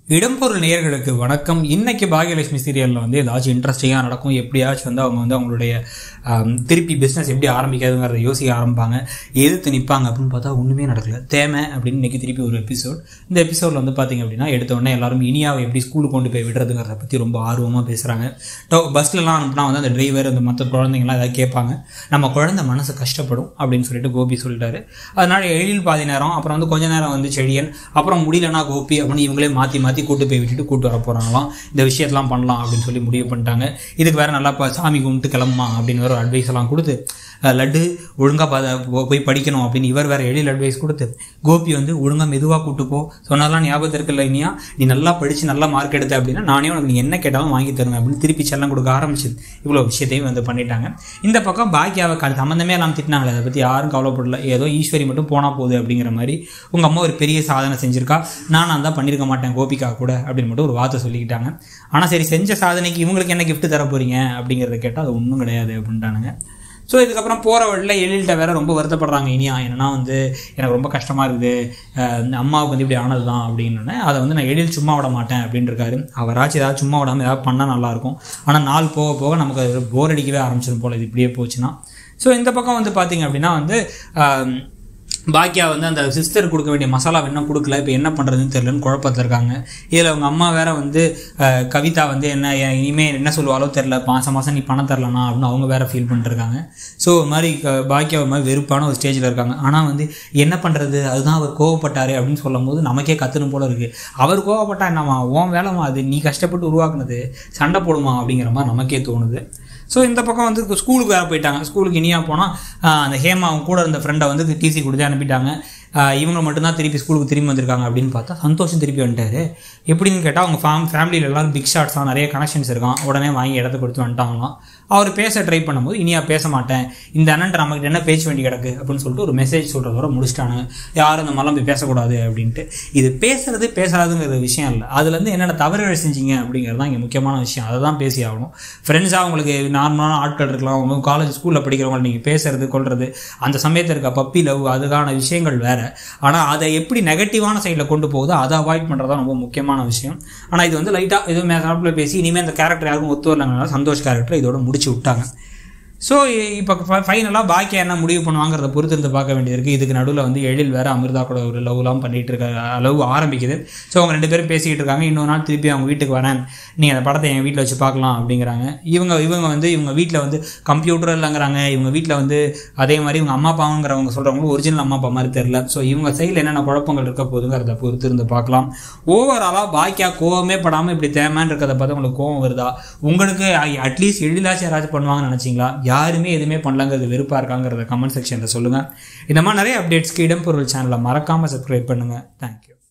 இடம்பொருள் நேயர்களுக்கு வணக்கம் இன்னைக்கு பாகியலட்சுமி சீரியலில் வந்து ஏதாச்சும் இன்ட்ரெஸ்டிங்காக நடக்கும் எப்படியாச்சும் வந்து அவங்க வந்து அவங்களுடைய ஆம், திருப்பி பிஸ்னஸ் எப்படி ஆரம்பிக்கிறதுங்கிறத யோசிக்க ஆரம்பிப்பாங்க எதிர்த்து நிற்பாங்க அப்படின்னு பார்த்தா ஒன்றுமே நடக்கல தேமை அப்படின்னு இன்னைக்கு திருப்பி ஒரு எபிசோட் இந்த எபிசோடில் வந்து பார்த்தீங்க அப்படின்னா எடுத்த உடனே எல்லாரும் இனியாவை எப்படி ஸ்கூலுக்கு கொண்டு போய் விடுறதுங்கிறத பற்றி ரொம்ப ஆர்வமாக பேசுகிறாங்க பஸ்லலாம் அனுப்புனா வந்து அந்த டிரைவர் அந்த மற்ற குழந்தைங்களாம் ஏதாவது கேட்பாங்க நம்ம குழந்தை மனசு கஷ்டப்படும் அப்படின்னு சொல்லிட்டு கோபி சொல்லிட்டாரு அதனால எழில் பாதி நேரம் அப்புறம் வந்து கொஞ்ச நேரம் வந்து செடியன் அப்புறம் முடியலனா கோபி அப்படின்னு இவங்களே மாற்றி மாற்றி கூட்டு போய் விட்டுட்டு கூட்டு வர போகிறாங்களாம் இந்த விஷயத்தெல்லாம் பண்ணலாம் அப்படின்னு சொல்லி முடிவு பண்ணிட்டாங்க இதுக்கு வேற நல்லா ப- சாமி கும்பிட்டு கிளம்புமா அப்படின்னு வேற ஒரு அட்வைஸ் எல்லாம் கொடுத்து அஹ், லட்டு ஒழுங்காக ப போய் படிக்கணும் அப்படின்னு இவர் வேற எழில் அட்வைஸ் கொடுத்து கோபி வந்து ஒழுங்காக மெதுவாக கூட்டு போ சொன்னாலாம் ஞாபகத்தில் இருக்குல்ல இனியா நீ நல்லா படித்து நல்லா மார்க் எடுத்த அப்படின்னா நானே உனக்கு நீ என்ன கேட்டாலும் வாங்கி தருவேன் அப்படின்னு திருப்பி செல்லம் கொடுக்க ஆரம்பிச்சது இவ்வளோ விஷயத்தையும் வந்து பண்ணிட்டாங்க இந்த பக்கம் பாக்கியாவை கல் சம்மந்தமே எல்லாம் திட்டினாங்களே அதை பற்றி யாரும் கவலைப்படல ஏதோ ஈஸ்வரி மட்டும் போனால் போகுது அப்படிங்கிற மாதிரி உங்கள் அம்மா ஒரு பெரிய சாதனை செஞ்சிருக்கா நான் தான் பண்ணியிருக்க மாட்டேன் கோபிகா கூட அப்படின்னு மட்டும் ஒரு வார்த்தை சொல்லிக்கிட்டாங்க ஆனால் சரி செஞ்ச சாதனைக்கு இவங்களுக்கு என்ன gift தர போறீங்க அப்படிங்கிறத கேட்டால் அது ஒன்றும் கிடையாது அப்படின்ட்டானுங்க ஸோ இதுக்கப்புறம் போகிற வழியில் எழில்கிட்ட வேற ரொம்ப வருத்தப்படுறாங்க இனியா என்னன்னா வந்து எனக்கு ரொம்ப கஷ்டமாக இருக்குது அஹ் இந்த அம்மாவுக்கு வந்து இப்படி ஆனது தான் அப்படின்னு அதை வந்து நான் எழில் சும்மா விட மாட்டேன் அப்படின்னு இருக்காரு அவராச்சும் ஏதாவது சும்மா விடாமல் ஏதாவது பண்ணால் நல்லாயிருக்கும் ஆனால் நாள் போக போக நமக்கு அது போர் அடிக்கவே ஆரம்பிச்சிடும் போல் இது இப்படியே போச்சுன்னா ஸோ இந்த பக்கம் வந்து பார்த்தீங்க அப்படின்னா வந்து ஆம், பாக்கியா வந்து அந்த சிஸ்டர் கொடுக்க வேண்டிய மசாலா இன்னும் கொடுக்கல இப்போ என்ன பண்ணுறதுன்னு தெரியலன்னு குழப்பத்தில் இருக்காங்க இதில் அவங்க அம்மா வேற வந்து அஹ், கவிதா வந்து என்ன எ- இனிமே என்ன சொல்லுவாலோ தெரில மாதம் மாதம் நீ பணம் தரலனா அப்படின்னு அவங்க வேற ஃபீல் பண்ணிருக்காங்க ஸோ ஒரு மாதிரி க- பாக்கியா ஒரு மாதிரி வெறுப்பான ஒரு ஸ்டேஜில் இருக்காங்க ஆனால் வந்து என்ன பண்ணுறது அதுதான் அவர் கோவப்பட்டாரு அப்படின்னு சொல்லும் போது நமக்கே கத்தணும் போல இருக்குது அவர் கோவப்பட்டா என்னம்மா உன் வேலைமா அது நீ கஷ்டப்பட்டு உருவாக்குனது சண்டை போடுமா அப்படிங்கிற மாதிரி நமக்கே தோணுது ஸோ இந்த பக்கம் வந்து ஸ்கூலுக்கு வேறு போயிட்டாங்க ஸ்கூலுக்கு இனியா போனால் அந்த ஹேமா அவங்க கூட இருந்த ஃப்ரெண்டை வந்து டிசி கொடுத்து அனுப்பிட்டாங்க ஆஹ் இவங்க மட்டும்தான் திருப்பி ஸ்கூலுக்கு திரும்பி வந்திருக்காங்க அப்படின்னு பார்த்தா சந்தோஷம் திருப்பி வந்துட்டாரு எப்படின்னு கேட்டால் அவங்க ஃபேம் ஃபேமிலியில் எல்லாரும் பிக் ஷாட்ஸ்லாம் நிறைய கனெக்ஷன்ஸ் இருக்கான் உடனே வாங்கி இடத்த கொடுத்து வந்துட்டாங்களாம் அவர் பேச ட்ரை பண்ணும்போது இனியா பேச மாட்டேன் இந்த அண்ணன் நமக்கு என்ன பேச்சு வேண்டி கிடக்கு அப்படின்னு சொல்லிட்டு ஒரு மெசேஜ் சொல்கிறதோட முடிச்சிட்டானுங்க யாரும் இந்த மாதிரிலாம் போய் பேசக்கூடாது அப்படின்ட்டு இது பேசுறது பேசாதுங்கிற விஷயம் இல்லை அதுலேருந்து என்னென்ன தவறுகள் செஞ்சீங்க அப்படிங்கிறது தான் இங்கே முக்கியமான விஷயம் அதை தான் பேசி ஆகணும் ஃப்ரெண்ட்ஸாக உங்களுக்கு நார்மலான ஆட்கள் இருக்கலாம் உங்க காலேஜ் ஸ்கூலில் படிக்கிறவங்க நீங்கள் பேசுறது கொள்றது அந்த சமயத்தில் இருக்க பப்பி லவ் அதுக்கான விஷயங்கள் வேற ஆனால் அதை எப்படி நெகட்டிவான சைடில் கொண்டு போகுதோ அதை அவாய்ட் பண்ணுறது தான் ரொம்ப முக்கியமான விஷயம் ஆனால் இது வந்து லைட்டாக இது மேலே பேசி இனிமேல் இந்த கேரக்டர் யாருக்கும் ஒத்து வரலங்கிறனால சந்தோஷ் கேரக்டர் இதோட முடிச்சு விட்டாங்க ஸோ இப்போ ஃபைனலாக பாக்கியா என்ன முடிவு பண்ணுவாங்கிறத பொறுத்து இருந்து பார்க்க வேண்டியிருக்கு இதுக்கு நடுவில் வந்து எழில் வேற அமிர்தா கூட ஒரு லவ்லாம் பண்ணிட்டு இருக்க லவ் ஆரம்பிக்குது ஸோ அவங்க ரெண்டு பேரும் பேசிக்கிட்டு இருக்காங்க இன்னொரு நாள் திருப்பி அவங்க வீட்டுக்கு வரேன் நீங்கள் அந்த படத்தை என் வீட்டில் வச்சு பார்க்கலாம் அப்படிங்கிறாங்க இவங்க இவங்க வந்து இவங்க வீட்டில் வந்து கம்ப்யூட்டர் இல்லைங்கிறாங்க இவங்க வீட்டில் வந்து அதே மாதிரி இவங்க அம்மா அப்பாங்கிறவங்க சொல்கிறவங்களும் ஒரிஜினல் அம்மா அப்பா மாதிரி தெரில ஸோ இவங்க சைடில் என்னென்ன குழப்பங்கள் இருக்க போகுதுங்கிறத பொறுத்து இருந்து பார்க்கலாம் ஓவராலாக பாக்கியா கோவமே படாமல் இப்படி தேமான்னு இருக்கிறத பார்த்து உங்களுக்கு கோவம் வருதா உங்களுக்கு அட்லீஸ்ட் எழிலாச்சும் யாராச்சும் பண்ணுவாங்கன்னு நினச்சிங்களா யாருமே எதுவுமே பண்ணலங்கிறது வெறுப்பாக இருக்காங்கிறத கமெண்ட் செக்ஷனில் சொல்லுங்கள் இந்த மாதிரி நிறைய அப்டேட்ஸ்க்கு இடம்பொருள் சேனலை மறக்காமல் சப்ஸ்கிரைப் பண்ணுங்கள் தேங்க்யூ